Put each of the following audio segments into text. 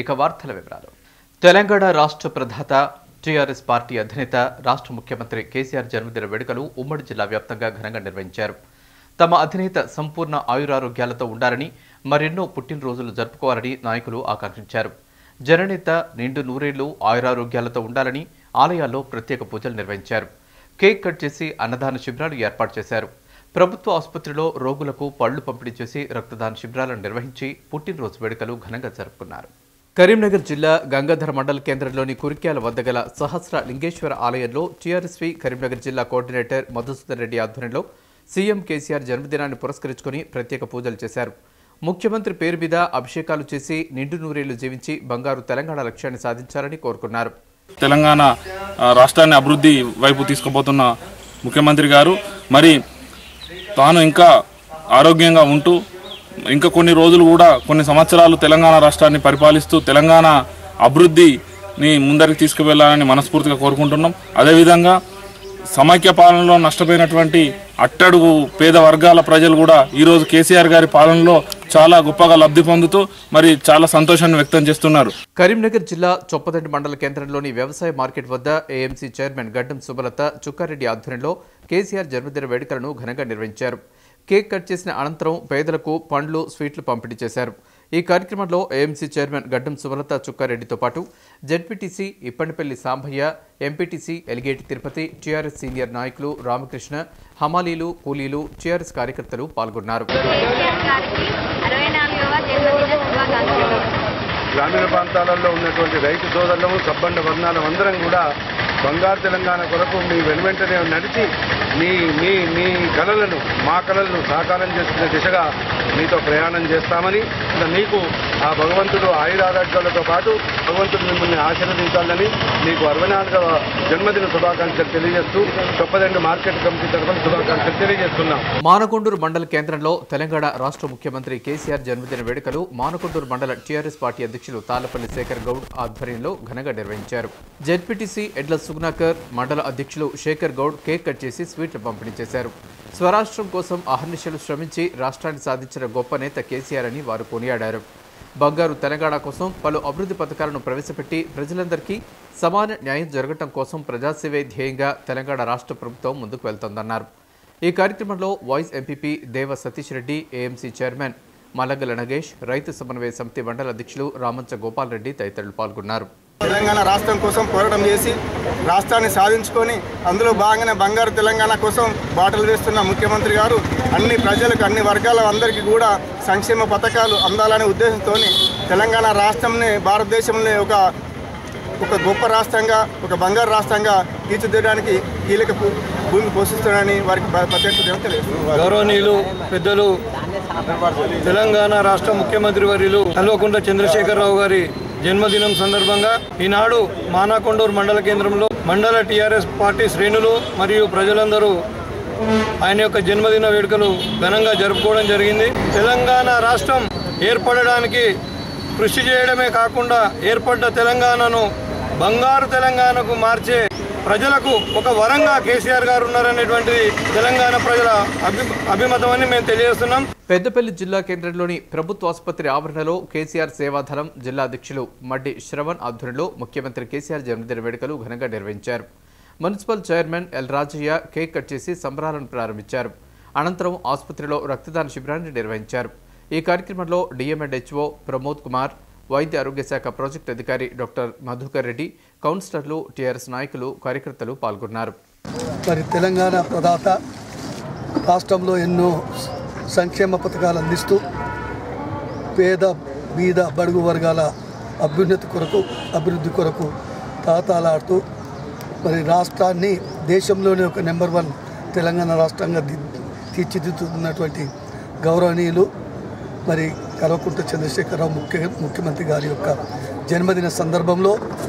ఇక వార్తల వివరాలు తెలంగాణ రాష్ట్ర ప్రధాత టీఆర్ఎస్ పార్టీ అధినేత రాష్ట్ర ముఖ్యమంత్రి కేసీఆర్ జన్మదిన వేడుకలు ఉమ్మడి జిల్లా వ్యాప్తంగా ఘనంగా నిర్వహించారు తమ అధినేత సంపూర్ణ ఆయురారోగ్యాలతో ఉండాలని మరెన్నో పుట్టినరోజులు జరుపుకోవాలని నాయకులు ఆకాంక్షించారు జననేత నిండు నూరేళ్లు ఆయురారోగ్యాలతో ఉండాలని ఆలయాల్లో ప్రత్యేక పూజలు నిర్వహించారు కేక్ కట్ చేసి అన్నదాన శిబిరాలు ఏర్పాటు చేశారు ప్రభుత్వ ఆసుపత్రిలో రోగులకు పళ్లు పంపిణీ చేసి రక్తదాన శిబిరాలను నిర్వహించి పుట్టినరోజు వేడుకలు ఘనంగా జరుపుకున్నారు కరీంనగర్ జిల్లా గంగాధర మండల కేంద్రంలోని కురిక్యాల వద్ద గల సహస్ర లింగేశ్వర ఆలయంలో టీఆర్ఎస్వి కరీంనగర్ జిల్లా కోఆర్డినేటర్ మధుసూదన్ రెడ్డి ఆధ్వర్యంలో సీఎం కేసీఆర్ జన్మదినాన్ని పురస్కరించుకుని ప్రత్యేక పూజలు చేశారు ముఖ్యమంత్రి పేరు మీద అభిషేకాలు చేసి నిండు నూరేళ్లు జీవించి బంగారు తెలంగాణ లక్ష్యాన్ని సాధించాలని కోరుకున్నారు తెలంగాణ ఆ, రాష్ట్రాన్ని అభివృద్ధి వైపు తీసుకుపోతున్న ముఖ్యమంత్రి గారు మరి తాను ఇంకా ఆరోగ్యంగా ఉంటూ ఇంకా కొన్ని రోజులు కూడా కొన్ని సంవత్సరాలు తెలంగాణ రాష్ట్రాన్ని పరిపాలిస్తూ తెలంగాణ అభివృద్ధిని ముందరికి తీసుకువెళ్ళాలని మనస్ఫూర్తిగా కోరుకుంటున్నాం అదేవిధంగా సమైక్య పాలనలో నష్టపోయినటువంటి అట్టడుగు పేద వర్గాల ప్రజలు కూడా ఈరోజు కేసీఆర్ గారి పాలనలో చాలా గొప్పగా లబ్ధి పొందుతూ మరి చాలా సంతోషాన్ని వ్యక్తం చేస్తున్నారు కరీంనగర్ జిల్లా చొప్పదండి మండల కేంద్రంలోని వ్యవసాయ మార్కెట్ వద్ద ఏఎంసీ చైర్మన్ గడ్డం సుమలత చుక్కారెడ్డి ఆధ్వర్యంలో కేసీఆర్ జన్మదిన వేడుకలను ఘనంగా నిర్వహించారు కేక్ కట్ చేసిన అనంతరం పేదలకు పండ్లు స్వీట్లు పంపిణీ చేశారు ఈ కార్యక్రమంలో ఏఎంసీ చైర్మన్ గడ్డం సుమలత చుక్కారెడ్డితో పాటు ZPTC Ippandipalli Sambhaiah MPTC Eligeti Tirupati TRS senior నాయకులు రామకృష్ణ హమాలీలు కూలీలు టీఆర్ఎస్ కార్యకర్తలు పాల్గొన్నారు కేసీఆర్ గారికి అరవై నాలుగవ జన్మదిన శుభాకాంక్షలు గ్రామీణ ప్రాంతాలలో ఉన్నటువంటి రైతు సోదరులము సబ్బండ వర్ణాలం అందరం కూడా బంగారు తెలంగాణ కొరకు మీ వెనువెంటనే నడిచి మీ మీ మీ కళలను మా కళలను సాకారం చేసుకునే దిశగా మీతో ప్రయాణం చేస్తామని ఇంకా మీకు ఆ భగవంతుడు ఆయురారోగ్యాలతో పాటు భగవంతుడు మిమ్మల్ని ఆశీర్వదించాలని మీకు అరవై నాలుగవ జన్మదిన శుభాకాంక్షలు తెలియజేస్తూ చొప్పదండి మార్కెట్ కమిటీ తరఫున శుభాకాంక్షలు తెలియజేస్తున్నాం మానకొండూరు మండల కేంద్రంలో తెలంగాణ రాష్ట్ర ముఖ్యమంత్రి కేసీఆర్ జన్మదిన వేడుకలు మానకొండూరు మండల టీఆర్ఎస్ పార్టీ అధ్యక్షులు తాళ్లపల్లి శేఖర్ గౌడ్ ఆధ్వర్యంలో ఘనంగా నిర్వహించారు జెడ్పీటీసీ ఎడ్ల సుగుణాకర్ మండల అధ్యక్షులు శేఖర్ గౌడ్ కేక్ కట్ చేసి స్వీట్లు పంపిణీ చేశారు స్వరాష్ట్రం కోసం అహర్నిశలు శ్రమించి రాష్ట్రాన్ని సాధించిన గొప్ప నేత కేసీఆర్ అని వారు కొనియాడారు బంగారు తెలంగాణ కోసం పలు అభివృద్ధి పథకాలను ప్రవేశపెట్టి ప్రజలందరికీ సమాన న్యాయం జరగటం కోసం ప్రజాసేవే ధ్యేయంగా తెలంగాణ రాష్ట్ర ప్రభుత్వం ముందుకు వెళ్తోందన్నారు ఈ కార్యక్రమంలో vice MPP Deva Satish Reddy AMC chairman Malagala Nagesh రైతు సమన్వయ సమితి మండల అధ్యక్షులు రామంచ గోపాల్ రెడ్డి తదితరులు పాల్గొన్నారు తెలంగాణ రాష్ట్రం కోసం పోరాటం చేసి రాష్ట్రాన్ని సాధించుకొని అందులో భాగంగానే బంగారు తెలంగాణ కోసం బాటలు వేస్తున్న ముఖ్యమంత్రి గారు అన్ని ప్రజలకు అన్ని వర్గాల అందరికీ కూడా సంక్షేమ పథకాలు అందాలనే ఉద్దేశంతో తెలంగాణ రాష్ట్రంని భారతదేశంలో ఒక ఒక గొప్ప రాష్ట్రంగా ఒక బంగారు రాష్ట్రంగా తీర్చిదిద్దడానికి కీలక భూ- భూమి పోషిస్తున్నారని వారికి ప్ర- ప్రత్యేక తెలియజేస్తున్నారు గౌరవనీయులు పెద్దలు తెలంగాణ రాష్ట్ర ముఖ్యమంత్రి వర్యులు కల్వకుంట్ల చంద్రశేఖరరావు గారి జన్మదినం సందర్భంగా ఈనాడు మానాకొండూరు మండల కేంద్రంలో మండల టీఆర్ఎస్ పార్టీ శ్రేణులు మరియు ప్రజలందరూ ఆయన యొక్క జన్మదిన వేడుకలు ఘనంగా జరుపుకోవడం జరిగింది తెలంగాణ రాష్ట్రం ఏర్పడడానికి కృషి చేయడమే కాకుండా ఏర్పడ్డ తెలంగాణను బంగారు తెలంగాణకు మార్చే ప్రజలకు ఒక వరంగా కేసీఆర్ గారు ఉన్నారనేటువంటిది తెలంగాణ ప్రజల అభి అభిమతమని మేము తెలియజేస్తున్నాం పెద్దపల్లి జిల్లా కేంద్రంలోని ప్రభుత్వ ఆసుపత్రి ఆవరణలో కేసీఆర్ సేవాదళం జిల్లా అధ్యక్షులు మడ్డి శ్రవణ్ ఆధ్వర్యంలో ముఖ్యమంత్రి కేసీఆర్ జన్మదిన వేడుకలు ఘనంగా నిర్వహించారు municipal chairman L Rajaiah cake cut చేసి సంబరాలను ప్రారంభించారు అనంతరం ఆసుపత్రిలో రక్తదాన శిబిరాన్ని నిర్వహించారు ఈ కార్యక్రమంలో డిఎంఎండ్హెచ్ఓ ప్రమోద్ కుమార్ వైద్య ఆరోగ్య శాఖ ప్రాజెక్టు అధికారి డాక్టర్ మధుకర్ రెడ్డి కౌన్సిలర్లు టీఆర్ఎస్ నాయకులు కార్యకర్తలు పాల్గొన్నారు మరి తెలంగాణ ప్రదాత రాష్ట్రంలో ఎన్నో సంక్షేమ పథకాలు అందిస్తూ పేద బీద బడుగు వర్గాల అభ్యున్నతి కొరకు అభివృద్ధి కొరకు తాతాలాడుతూ మరి రాష్ట్రాన్ని దేశంలోనే ఒక నెంబర్ వన్ తెలంగాణ రాష్ట్రంగా ది- తీర్చిదిద్దుతున్నటువంటి గౌరవనీయులు మరి కల్వకుంట్ల చంద్రశేఖరరావు ముఖ్య ముఖ్యమంత్రి గారి యొక్క జన్మదిన సందర్భంలో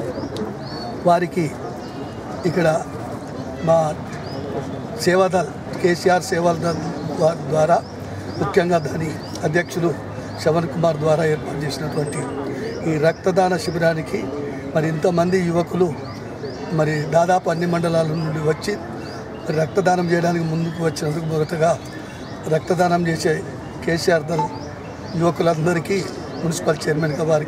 వారికి ఇక్కడ మా సేవాదల్ కేసీఆర్ సేవాదల్ ద్వా- ద్వారా ముఖ్యంగా దాని అధ్యక్షులు శ్రవణ్ కుమార్ ద్వారా ఏర్పాటు చేసినటువంటి ఈ రక్తదాన శిబిరానికి మరి ఇంతమంది యువకులు మరి దాదాపు అన్ని మండలాల నుండి వచ్చి మరి రక్తదానం చేయడానికి ముందుకు వచ్చినందుకు మొదటగా రక్తదానం చేసే కేసీఆర్ దల్ యువకులందరికీ మున్సిపల్ చైర్మన్గా వారికి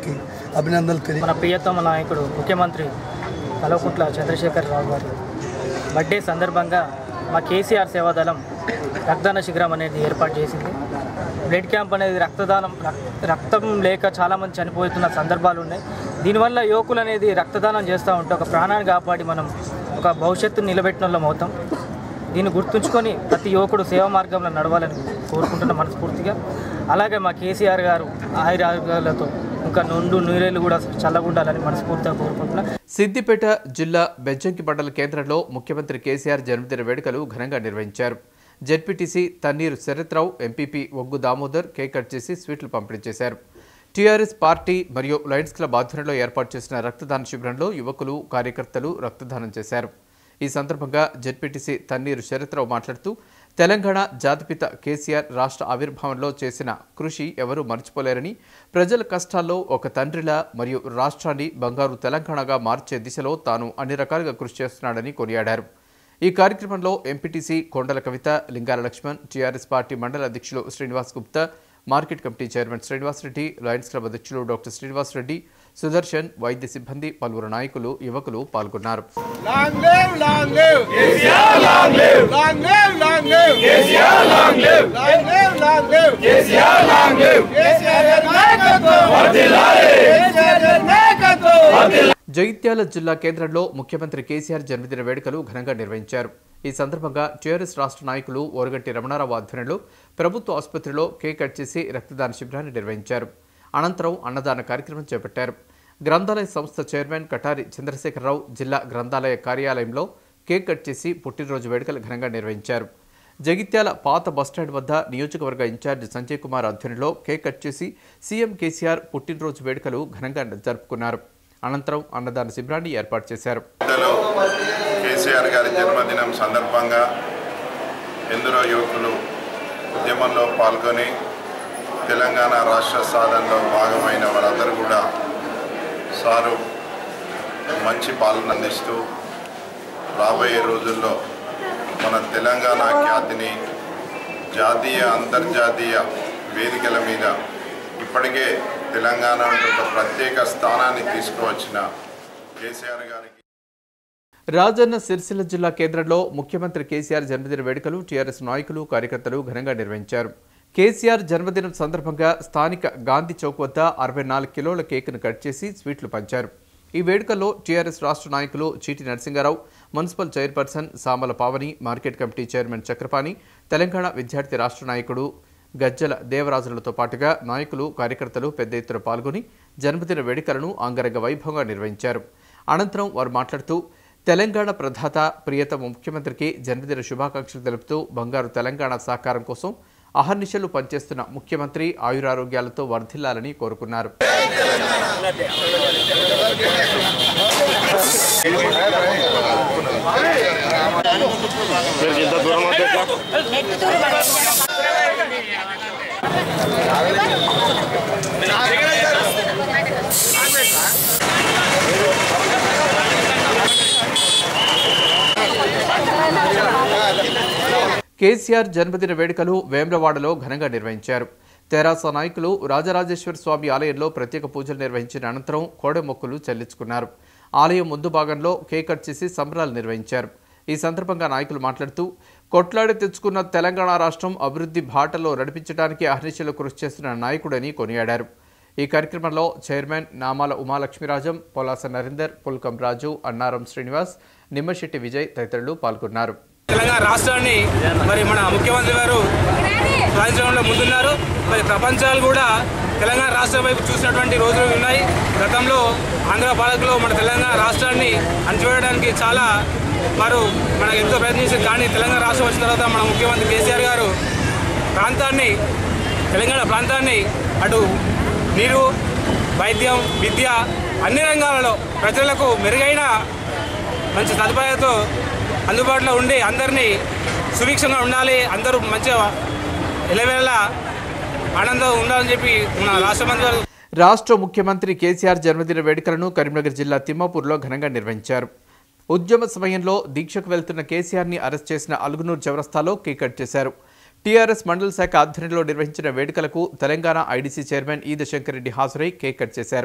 అభినందనలు తెలియ మన ప్రియతమ నాయకుడు ముఖ్యమంత్రి కల్వకుంట్ల చంద్రశేఖర్ రావు గారి బర్త్డే సందర్భంగా మా కేసీఆర్ సేవాదళం రక్తదాన శిబిరం అనేది ఏర్పాటు చేసింది బ్లడ్ క్యాంప్ అనేది రక్తదానం రక్- రక్తం లేక చాలామంది చనిపోతున్న సందర్భాలు ఉన్నాయి దీనివల్ల యువకులు అనేది రక్తదానం చేస్తూ ఉంటే ఒక ప్రాణాన్ని కాపాడి మనం ఒక భవిష్యత్తును నిలబెట్టిన వాళ్ళం అవుతాం దీన్ని గుర్తుంచుకొని ప్రతి యువకుడు సేవా మార్గంలో నడవాలని కోరుకుంటున్న మనస్ఫూర్తిగా అలాగే మా కేసీఆర్ గారు ఆయురారోగ్యాలతో ఇంకా నుండు నీరేళ్ళు కూడా చల్లగుండాలని మనస్ఫూర్తిగా కోరుకుంటున్నా సిద్దిపేట జిల్లా బెజ్జంకి మండల కేంద్రంలో ముఖ్యమంత్రి కేసీఆర్ జన్మదిన వేడుకలు ఘనంగా నిర్వహించారు ZPTC Tanneeru Sharathrao MPP Oggu Damodar cake cut చేసి స్వీట్లు పంపిణీ చేశారు టీఆర్ఎస్ పార్టీ మరియు లయన్స్ క్లబ్ ఆధ్వర్యంలో ఏర్పాటు చేసిన రక్తదాన శిబిరంలో యువకులు కార్యకర్తలు రక్తదానం చేశారు ఈ సందర్భంగా జెడ్పీటీసీ తన్నీరు శరత్రావు మాట్లాడుతూ తెలంగాణ జాతిపిత కేసీఆర్ రాష్ట్ర ఆవిర్భావంలో చేసిన కృషి ఎవరూ మర్చిపోలేరని ప్రజల కష్టాల్లో ఒక తండ్రిలా మరియు రాష్ట్రాన్ని బంగారు తెలంగాణగా మార్చే దిశలో తాను అన్ని రకాలుగా కృషి చేస్తున్నాడని కొనియాడారు ఈ కార్యక్రమంలో MPTC Kondala Kavitha Lingala Lakshman TRS party మండల అధ్యక్షులు Srinivas Gupta market committee chairman Srinivas Reddy Lions Club అధ్యక్షులు డాక్టర్ శ్రీనివాస్ రెడ్డి సుదర్శన్ వైద్య సిబ్బంది పలువురు నాయకులు యువకులు పాల్గొన్నారు Long live, long live. KCR, long live. Long live, long live. KCR, long live. Long live, long live. KCR, long live. KCR నాయకత్వం వర్ధిల్లాలి. KCR నాయకత్వం జగిత్యాల జిల్లా కేంద్రంలో ముఖ్యమంత్రి కేసీఆర్ జన్మదిన వేడుకలు ఘనంగా నిర్వహించారు ఈ సందర్భంగా టీఆర్ఎస్ రాష్ట్ర నాయకులు ఓరగంటి రమణారావు ఆధ్వర్యంలో ప్రభుత్వ ఆసుపత్రిలో కేక్ కట్ చేసి రక్తదాన శిబిరాన్ని నిర్వహించారు అనంతరం అన్నదాన కార్యక్రమం చేపట్టారు గ్రంథాలయ సంస్థ చైర్మన్ కటారి చంద్రశేఖరరావు జిల్లా గ్రంథాలయ కార్యాలయంలో కేక్ కట్ చేసి పుట్టినరోజు వేడుకలు ఘనంగా నిర్వహించారు జగిత్యాల పాత బస్టాండ్ వద్ద నియోజకవర్గ ఇన్ఛార్జ్ సంజయ్ కుమార్ ఆధ్వర్యంలో కేక్ కట్ చేసి సీఎం కేసీఆర్ పుట్టినరోజు వేడుకలు ఘనంగా జరుపుకున్నారు అనంతరం అన్నదాన శిబిరాన్ని ఏర్పాటు చేశారు పెద్దలు కేసీఆర్ గారి జన్మదినం సందర్భంగా ఎందరో యువకులు ఉద్యమంలో పాల్గొని తెలంగాణ రాష్ట్ర సాధనలో భాగమైన వారందరూ కూడా సారు మంచి పాలన అందిస్తూ రాబోయే రోజుల్లో మన తెలంగాణ ఖ్యాతిని జాతీయ అంతర్జాతీయ వేదికల మీద ఇప్పటికే తెలంగాణ ఒక ప్రత్యేక స్థానాన్ని తీసుకువచ్చిన కేసీఆర్ గారికి రాజన్న సిరిసిల్ల జిల్లా కేంద్రంలో ముఖ్యమంత్రి కేసీఆర్ జన్మదిన వేడుకలు టీఆర్ఎస్ నాయకులు కార్యకర్తలు ఘనంగా నిర్వహించారు కేసీఆర్ జన్మదినం సందర్భంగా స్థానిక గాంధీ చౌక్ వద్ద అరవై నాలుగు కిలోల కేకును కట్ చేసి స్వీట్లు పంచారు ఈ వేడుకల్లో టీఆర్ఎస్ రాష్ట్ర నాయకులు Chiti Narasingarao municipal chairperson Samala Pavani market committee chairman Chakrapani Telangana విద్యార్థి రాష్ట్ర నాయకుడు గజ్జల దేవరాజులతో పాటుగా నాయకులు కార్యకర్తలు పెద్ద ఎత్తున పాల్గొని జన్మదిన వేడుకలను అంగరంగ వైభవంగా నిర్వహించారు అనంతరం వారు మాట్లాడుతూ తెలంగాణ ప్రధాత ప్రియతమ ముఖ్యమంత్రికి జన్మదిన శుభాకాంక్షలు తెలుపుతూ బంగారు తెలంగాణ సాకారం కోసం అహర్నిశలు పనిచేస్తున్న ముఖ్యమంత్రి ఆయురారోగ్యాలతో వర్ధిల్లాలని కోరుకున్నారు కేసీఆర్ జన్మదిన వేడుకలు వేమ్లవాడలో ఘనంగా నిర్వహించారు తెరాస నాయకులు రాజరాజేశ్వర స్వామి ఆలయంలో ప్రత్యేక పూజలు నిర్వహించిన అనంతరం కోడె మొక్కులు చెల్లించుకున్నారు ఆలయం ముందు భాగంలో కేక్ కట్ చేసి సంబరాలు నిర్వహించారు ఈ సందర్భంగా నాయకులు మాట్లాడుతూ కొట్లాడి తెచ్చుకున్న తెలంగాణ రాష్ట్రం అభివృద్ధి బాటలో నడిపించడానికి అహర్నిశలు కృషి చేస్తున్న నాయకుడని కొనియాడారు ఈ కార్యక్రమంలో చైర్మన్ నామాల ఉమాలక్ష్మీరాజం పొలాస నరేందర్ పుల్కం రాజు అన్నారం శ్రీనివాస్ నిమ్మశెట్టి విజయ్ తదితరులు పాల్గొన్నారు తెలంగాణ రాష్ట్రాన్ని మరి మన ముఖ్యమంత్రి గారు సాధించడంలో ముందున్నారు మరి ప్రపంచాలు కూడా తెలంగాణ రాష్ట్రం వైపు చూసినటువంటి రోజులు ఉన్నాయి గతంలో ఆంధ్ర పాలకులు మన తెలంగాణ రాష్ట్రాన్ని అణచివేయడానికి చాలా వారు మనకు ఎంతో ప్రయత్నించారు కానీ తెలంగాణ రాష్ట్రం వచ్చిన తర్వాత మన ముఖ్యమంత్రి కేసీఆర్ గారు ప్రాంతాన్ని తెలంగాణ ప్రాంతాన్ని అటు నీరు వైద్యం విద్య అన్ని రంగాలలో ప్రజలకు మెరుగైన మంచి సదుపాయాలతో అందుబాటులో ఉండి అందరినీ సుభిక్షంగా ఉండాలి అందరూ మంచిగా ఎలవేళ ఆనందం ఉండాలని చెప్పి మన రాష్ట్ర మంత్రి రాష్ట్ర ముఖ్యమంత్రి కేసీఆర్ జన్మదిన వేడుకలను కరీంనగర్ జిల్లా తిమ్మాపూర్లో ఘనంగా నిర్వహించారు ఉద్యమ సమయంలో దీక్షకు వెళ్తున్న కేసీఆర్ని అరెస్ట్ చేసిన అలుగునూరు చౌరస్తాలో కేక్ కట్ చేశారు టీఆర్ఎస్ మండల శాఖ ఆధ్వర్యంలో నిర్వహించిన వేడుకలకు తెలంగాణ ఐడీసీ చైర్మన్ ఈద శంకర్ రెడ్డి హాజరై కేక్ కట్ చేశారు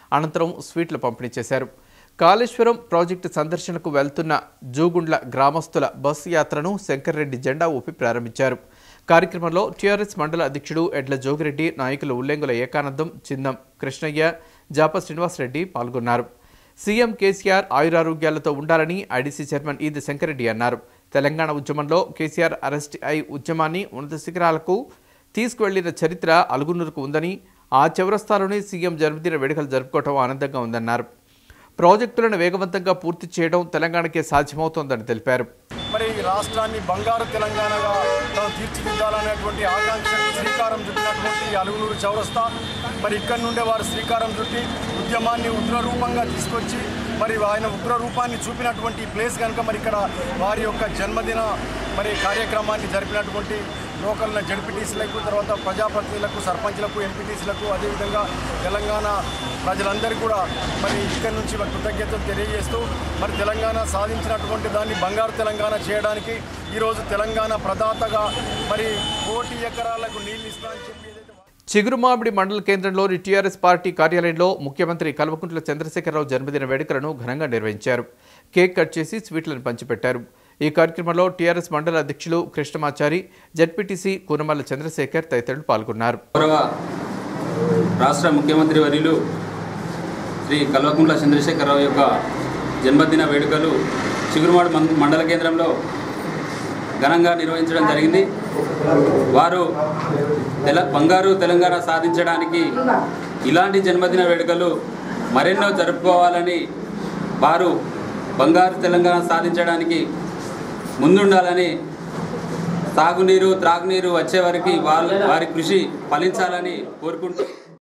అనంతరం స్వీట్లు పంపిణీ చేశారు కాళేశ్వరం ప్రాజెక్టు సందర్శనకు వెళ్తున్న జూగుండ్ల గ్రామస్తుల బస్సు యాత్రను శంకర్రెడ్డి జెండా ఊపి ప్రారంభించారు కార్యక్రమంలో టీఆర్ఎస్ మండల అధ్యక్షుడు ఎడ్ల జోగిరెడ్డి నాయకులు ఉల్లెంగుల ఏకానందం చిందం కృష్ణయ్య జాప శ్రీనివాసరెడ్డి పాల్గొన్నారు సీఎం కేసీఆర్ ఆయురారోగ్యాలతో ఉండాలని ఐడీసీ చైర్మన్ ఈది శంకరెడ్డి అన్నారు తెలంగాణ ఉద్యమంలో కేసీఆర్ అరెస్ట్ అయి ఉద్యమాన్ని ఉన్నత శిఖరాలకు తీసుకువెళ్లిన చరిత్ర అలుగునూరుకు ఉందని ఆ చౌరస్తాలోనే సీఎం జన్మదిన వేడుకలు జరుపుకోవడం ఆనందంగా ఉందన్నారు ప్రాజెక్టులను వేగవంతంగా పూర్తి చేయడం తెలంగాణకే సాధ్యమవుతోందని తెలిపారు మరి ఈ రాష్ట్రాన్ని బంగారు తెలంగాణగా తాను తీర్చిదిద్దాలనేటువంటి ఆకాంక్షకు శ్రీకారం చుట్టినటువంటి ఈ అలుగునూరు చౌరస్తా మరి ఇక్కడి నుండే వారు శ్రీకారం చుట్టి ఉద్యమాన్ని ఉగ్రరూపంగా తీసుకొచ్చి మరి ఆయన ఉగ్ర రూపాన్ని చూపినటువంటి ఈ ప్లేస్ కనుక మరి ఇక్కడ వారి యొక్క జన్మదిన మరి కార్యక్రమాన్ని జరిపినటువంటి లోకల్ జడ్పీటీసీలకు తర్వాత ప్రజాప్రతినిధులకు సర్పంచ్లకు ఎంపీటీసీలకు అదేవిధంగా తెలంగాణ ప్రజలందరికీ కూడా మరి ఇక్కడి నుంచి వారి కృతజ్ఞతలు తెలియజేస్తూ మరి తెలంగాణ సాధించినటువంటి దాన్ని బంగారు తెలంగాణ చేయడానికి ఈరోజు తెలంగాణ ప్రదాతగా మరి కోటి ఎకరాలకు నీళ్ళు ఇస్తా అని చెప్పి ఏదైతే చిగురుమామిడి మండల కేంద్రంలోని టీఆర్ఎస్ పార్టీ కార్యాలయంలో ముఖ్యమంత్రి కల్వకుంట్ల చంద్రశేఖరరావు జన్మదిన వేడుకలను ఘనంగా నిర్వహించారు కేక్ కట్ చేసి స్వీట్లను పంచిపెట్టారు ఈ కార్యక్రమంలో టీఆర్ఎస్ మండల అధ్యక్షులు కృష్ణమాచారి జడ్పీటీసీ కూనమల్ల చంద్రశేఖర్ తదితరులు పాల్గొన్నారు గౌరవ రాష్ట్ర ముఖ్యమంత్రి వర్యులు శ్రీ కల్వకుంట్ల చంద్రశేఖరరావు యొక్క జన్మదిన వేడుకలు చిగురుమాడు మం- మండల కేంద్రంలో ఘనంగా నిర్వహించడం జరిగింది వారు తెల బంగారు తెలంగాణ సాధించడానికి ఇలాంటి జన్మదిన వేడుకలు మరెన్నో జరుపుకోవాలని వారు బంగారు తెలంగాణ సాధించడానికి ముందుండాలని తాగునీరు త్రాగునీరు వచ్చే వరకు వాళ్ళ వారి కృషి ఫలించాలని కోరుకుంటూ